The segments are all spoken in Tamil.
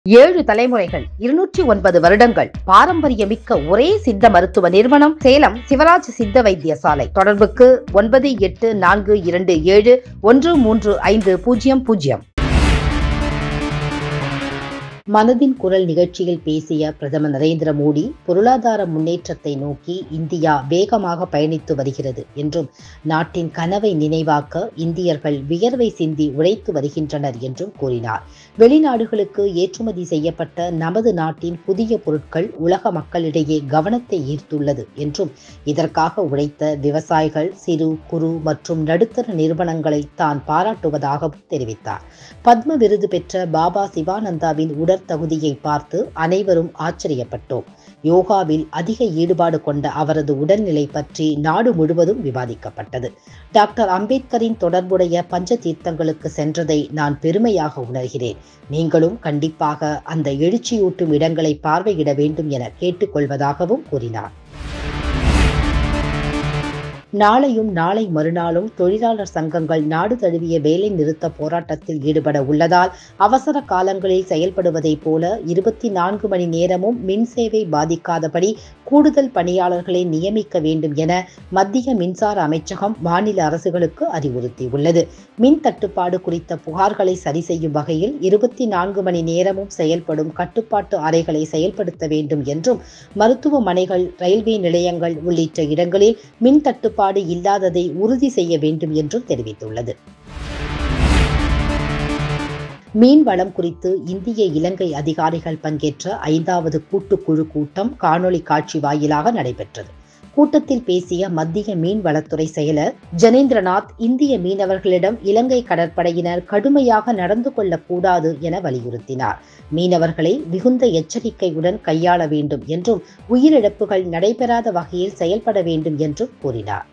ஏழு தலைமுறைகள் இருநூற்றி ஒன்பது வருடங்கள் பாரம்பரியமிக்க ஒரே சித்த மருத்துவ நிறுவனம் சேலம் சிவராஜ் சித்த வைத்தியசாலை தொடர்புக்கு ஒன்பது எட்டு நான்கு இரண்டு ஏழு ஒன்று மூன்று ஐந்து பூஜ்ஜியம் பூஜ்ஜியம் மனதின் குரல் நிகழ்ச்சியில் பேசிய பிரதமர் நரேந்திர மோடி பொருளாதார முன்னேற்றத்தை நோக்கி இந்தியா வேகமாக பயணித்து வருகிறது என்றும் நாட்டின் கனவை நினைவாக்க இந்தியர்கள் வியர்வை சிந்தி உழைத்து வருகின்றனர் என்றும் கூறினார் வெளிநாடுகளுக்கு ஏற்றுமதி செய்யப்பட்ட நமது நாட்டின் புதிய பொருட்கள் உலக மக்களிடையே கவனத்தை ஈர்த்துள்ளது என்றும் இதற்காக உழைத்த விவசாயிகள் சிறு குறு மற்றும் நடுத்தர நிறுவனங்களை தான் பாராட்டுவதாகவும் தெரிவித்தார் பத்ம விருது பெற்ற பாபா சிவானந்தாவின் உடற்தகுதியை பார்த்து அனைவரும் ஆச்சரியப்பட்டோம் யோகாவில் அதிக ஈடுபாடு கொண்ட அவரது உடல்நிலை பற்றி நாடு முழுவதும் விவாதிக்கப்பட்டது டாக்டர் அம்பேத்கரின் தொடர்புடைய பஞ்ச தீர்த்தங்களுக்கு சென்றதை நான் பெருமையாக உணர்கிறேன் நீங்களும் கண்டிப்பாக அந்த எழுச்சியூட்டும் இடங்களை பார்வையிட வேண்டும் என கேட்டுக்கொள்வதாகவும் கூறினார் நாளையும் நாளை மறுநாளும் தொழிலாளர் சங்கங்கள் நாடு தழுவிய வேலை நிறுத்த போராட்டத்தில் ஈடுபட உள்ளதால் அவசர காலங்களில் செயல்படுவதைப் போல இருபத்தி நான்கு மணி நேரமும் மின் சேவை பாதிக்காதபடி கூடுதல் பணியாளர்களை நியமிக்க வேண்டும் என மத்திய மின்சார அமைச்சகம் மாநில அரசுகளுக்கு அறிவுறுத்தியுள்ளது மின் தட்டுப்பாடு குறித்த புகார்களை சரி செய்யும் வகையில் இருபத்தி நான்கு மணி நேரமும் செயல்படும் கட்டுப்பாட்டு அறைகளை செயல்படுத்த வேண்டும் என்றும் மருத்துவமனைகள் ரயில்வே நிலையங்கள் உள்ளிட்ட இடங்களில் மின் தட்டுப்பாடு இல்லாததை உறுதி செய்ய வேண்டும் என்றும் தெரிவித்துள்ளது மீன் வளம் குறித்து இந்திய இலங்கை அதிகாரிகள் பங்கேற்ற ஐந்தாவது கூட்டுக்குழு கூட்டம் காணொளி காட்சி வாயிலாக நடைபெற்றது கூட்டத்தில் பேசிய மத்திய மீன்வளத்துறை செயலர் ஜனேந்திரநாத் இந்திய மீனவர்களிடம் இலங்கை கடற்படையினர் கடுமையாக நடந்து கொள்ளக்கூடாது என வலியுறுத்தினார் மீனவர்களை மிகுந்த எச்சரிக்கையுடன் கையாள வேண்டும் என்றும் உயிரிழப்புகள் நடைபெறாத வகையில் செயல்பட வேண்டும் என்றும் கூறினார்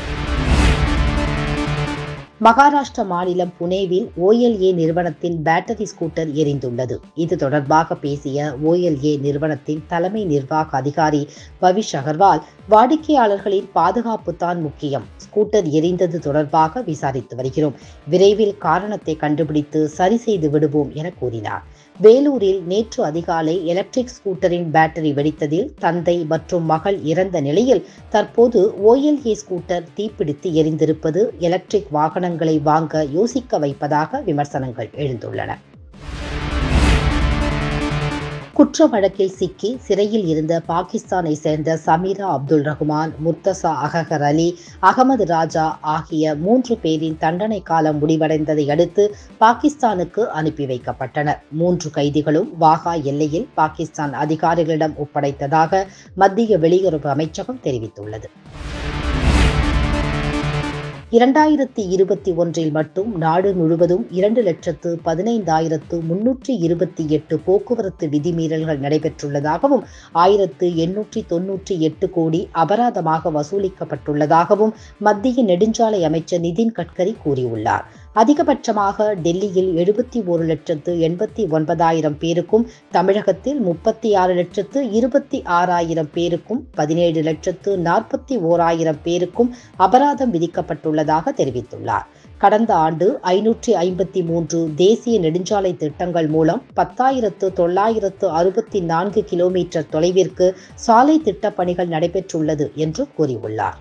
மகாராஷ்டிர மாநிலம் புனேவில் ஓஎல்ஏ நிறுவனத்தின் பேட்டரி ஸ்கூட்டர் எரிந்துள்ளது இது தொடர்பாக பேசிய ஓஎல்ஏ நிறுவனத்தின் தலைமை நிர்வாக அதிகாரி பவிஷ் அகர்வால் வாடிக்கையாளர்களின் பாதுகாப்பு தான் முக்கியம் ஸ்கூட்டர் எரிந்தது தொடர்பாக விசாரித்து வருகிறோம் விரைவில் காரணத்தை கண்டுபிடித்து சரி செய்து விடுவோம் என கூறினார் வேலூரில் நேற்று அதிகாலை எலக்ட்ரிக் ஸ்கூட்டரின் பேட்டரி வெடித்ததில் தந்தை மற்றும் மகள் இறந்த நிலையில் தற்போது ஓஎல்ஏ ஸ்கூட்டர் தீப்பிடித்து எரிந்திருப்பது எலக்ட்ரிக் வாகனங்களை வாங்க யோசிக்க வைப்பதாக விமர்சனங்கள் எழுந்துள்ளன குற்ற வழக்கில் சிக்கி சிறையில் இருந்த பாகிஸ்தானை சேர்ந்த சமீரா அப்துல் ரஹ்மான் முர்த்தசா அகஹர் அலி அகமது ராஜா ஆகிய மூன்று பேரின் தண்டனை காலம் முடிவடைந்ததை அடுத்து பாகிஸ்தானுக்கு அனுப்பி வைக்கப்பட்டனர் மூன்று கைதிகளும் வாகா எல்லையில் பாகிஸ்தான் அதிகாரிகளிடம் ஒப்படைத்ததாக மத்திய வெளியுறவு அமைச்சகம் தெரிவித்துள்ளது இரண்டாயிரத்தி இருபத்தி ஒன்றில் மட்டும் நாடு முழுவதும் இரண்டு லட்சத்து பதினைந்தாயிரத்து முன்னூற்றி இருபத்தி எட்டு போக்குவரத்து விதிமீறல்கள் நடைபெற்றுள்ளதாகவும் ஆயிரத்து எண்ணூற்றி தொன்னூற்றி எட்டு கோடி அபராதமாக வசூலிக்கப்பட்டுள்ளதாகவும் மத்திய நெடுஞ்சாலை அமைச்சர் நிதின் கட்கரி கூறியுள்ளார் அதிகபட்சமாக டெல்லியில் எழுபத்தி ஒரு லட்சத்து எண்பத்தி ஒன்பதாயிரம் பேருக்கும் தமிழகத்தில் முப்பத்தி ஆறு லட்சத்து இருபத்தி ஆறாயிரம் பேருக்கும் பதினேழு லட்சத்து நாற்பத்தி ஓராயிரம் பேருக்கும் அபராதம் விதிக்கப்பட்டுள்ளதாக தெரிவித்துள்ளார் கடந்த ஆண்டு ஐநூற்றி ஐம்பத்தி மூன்று தேசிய நெடுஞ்சாலை திட்டங்கள் மூலம் பத்தாயிரத்து தொள்ளாயிரத்து அறுபத்தி நான்கு கிலோமீட்டர் தொலைவிற்கு சாலை திட்டப் பணிகள் நடைபெற்றுள்ளது என்று கூறியுள்ளார்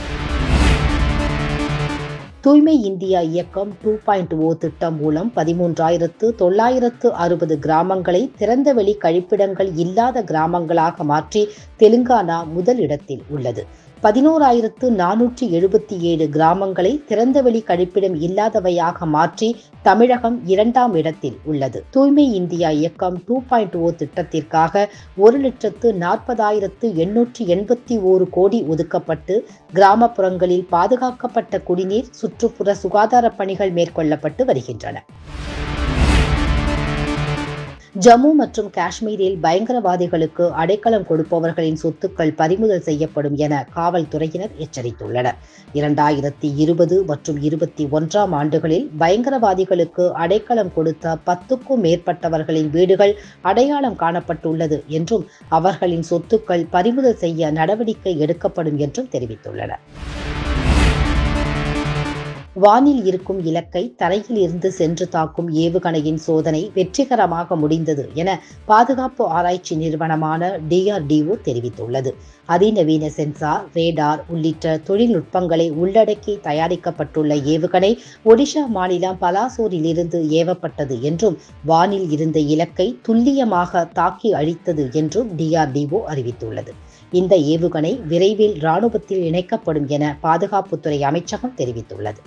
தூய்மை இந்தியா இயக்கம் டூ பாயிண்ட் ஓ திட்டம் மூலம் பதிமூன்றாயிரத்து தொள்ளாயிரத்து அறுபது கிராமங்களை திறந்தவெளி கழிப்பிடங்கள் இல்லாத கிராமங்களாக மாற்றி தெலுங்கானா முதலிடத்தில் உள்ளது பதினோராயிரத்து நானூற்றி எழுபத்தி ஏழு கிராமங்களை திறந்தவெளி கழிப்பிடம் இல்லாதவையாக மாற்றி தமிழகம் இரண்டாம் இடத்தில் உள்ளது தூய்மை இந்தியா இயக்கம் டூ பாயிண்ட் ஓ திட்டத்திற்காக ஒரு லட்சத்து நாற்பதாயிரத்து எண்ணூற்றி எண்பத்தி ஓரு கோடி ஒதுக்கப்பட்டு கிராமப்புறங்களில் பாதுகாக்கப்பட்ட குடிநீர் சுற்றுப்புற சுகாதார பணிகள் மேற்கொள்ளப்பட்டு வருகின்றன ஜம்மு மற்றும் காஷ்மீரில் பயங்கரவாதிகளுக்கு அடைக்கலம் கொடுப்பவர்களின் சொத்துக்கள் பறிமுதல் செய்யப்படும் என காவல்துறையினர் எச்சரித்துள்ளனர் இரண்டாயிரத்தி இருபது மற்றும் இருபத்தி ஒன்றாம் ஆண்டுகளில் பயங்கரவாதிகளுக்கு அடைக்கலம் கொடுத்த பத்துக்கும் மேற்பட்டவர்களின் வீடுகள் அடையாளம் காணப்பட்டுள்ளது என்றும் அவர்களின் சொத்துக்கள் பறிமுதல் செய்ய நடவடிக்கை எடுக்கப்படும் என்றும் தெரிவித்துள்ளனர் வானில் இருக்கும் இலக்கை தரையில் இருந்து சென்று தாக்கும் ஏவுகணையின் சோதனை வெற்றிகரமாக முடிந்தது என பாதுகாப்பு ஆராய்ச்சி நிறுவனமான டிஆர்டிஓ தெரிவித்துள்ளது அதிநவீன சென்சார் ரேடார் உள்ளிட்ட தொழில்நுட்பங்களை உள்ளடக்கி தயாரிக்கப்பட்டுள்ள ஏவுகணை ஒடிஷா மாநிலம் பலாசோரில் இருந்து ஏவப்பட்டது என்றும் வானில் இருந்த இலக்கை துல்லியமாக தாக்கி அழித்தது என்றும் டிஆர்டிஓ அறிவித்துள்ளது இந்த ஏவுகணை விரைவில் ராணுவத்தில் இணைக்கப்படும் என பாதுகாப்புத்துறை அமைச்சகம் தெரிவித்துள்ளது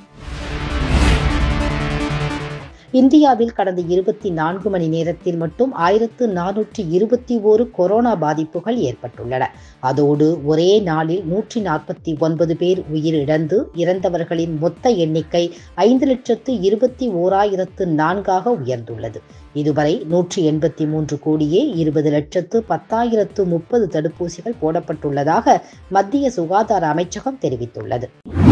இந்தியாவில் கடந்த இருபத்தி நான்கு மணி நேரத்தில் மட்டும் ஆயிரத்து நானூற்றி இருபத்தி ஓரு கொரோனா பாதிப்புகள் ஏற்பட்டுள்ளன அதோடு ஒரே நாளில் நூற்றி நாற்பத்தி ஒன்பது பேர் உயிரிழந்து இறந்தவர்களின் மொத்த எண்ணிக்கை ஐந்து லட்சத்து இருபத்தி ஓராயிரத்து நான்காக உயர்ந்துள்ளது இதுவரை நூற்றி எண்பத்தி மூன்று கோடியே இருபது லட்சத்து பத்தாயிரத்து முப்பது தடுப்பூசிகள் போடப்பட்டுள்ளதாக மத்திய சுகாதார அமைச்சகம் தெரிவித்துள்ளது